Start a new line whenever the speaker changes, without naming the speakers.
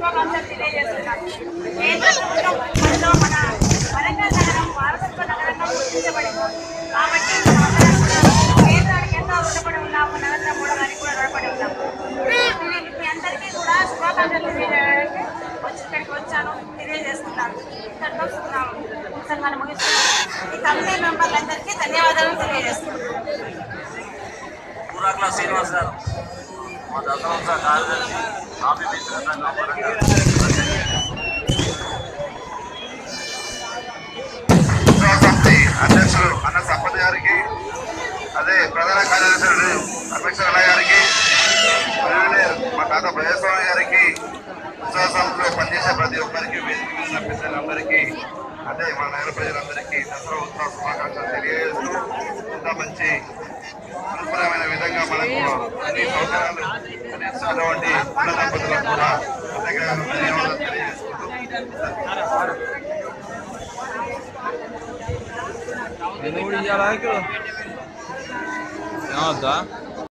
శుభాకాంక్షలు తెలియజేస్తున్నాను కేంద్ర ప్రభుత్వం మనలో మన వరంగల్ నగరం వారసత్వ నగరంగా గుర్తించబడింది కాబట్టి మనందరం కూడా కేంద్రానికి ఎంతో రుణపడి ఉన్నాము నరేంద్ర మోడీ గారికి కూడా రుణపడి ఉన్నాము మీ- మీ అందరికీ కూడా శుభాకాంక్షలు తెలియజేయడానికి వచ్చి ఇక్కడికి వచ్చాను తెలియజేస్తున్నాను ఇంతటితో సంఘాన్ని ముగిస్తున్నాను ఈ కమిటీ మెంబర్లందరికీ ధన్యవాదాలు తెలియజేస్తున్నాను
పూరాకుల శ్రీనివాస్ గారు మా దశవంశ కార్యదర్శి కాఫీ బిజినెస్ సంఘం వరంగల్
ఉత్సవ సమితి అధ్యక్షులు అన్న సంపత్ గారికి అదే ప్రధాన కార్యదర్శులు అధ్యక్షులు అన్న గారికి అలానే మా తాత భయస్వామి గారికి ఉత్సవ సమితిలో పనిచేసే ప్రతి ఒక్కరికి వేదిక మీద ఉన్న పెద్దలందరికీ అదే మా నగర ప్రజలందరికీ దసరా ఉత్సవ శుభాకాంక్షలు తెలియజేస్తూ ఇంత మంచి అనుకూలమైన విధంగా మనకు అన్ని సౌకర్యాలు అందిస్తున్నటువంటి ఉన్న దంపతులకు కూడా ప్రత్యేకంగా ధన్యవాదాలు తెలియజేసుకుంటూ
ఎందుకు కూడా ఇవ్వాలా ఇక్కడ ఏమవుద్దా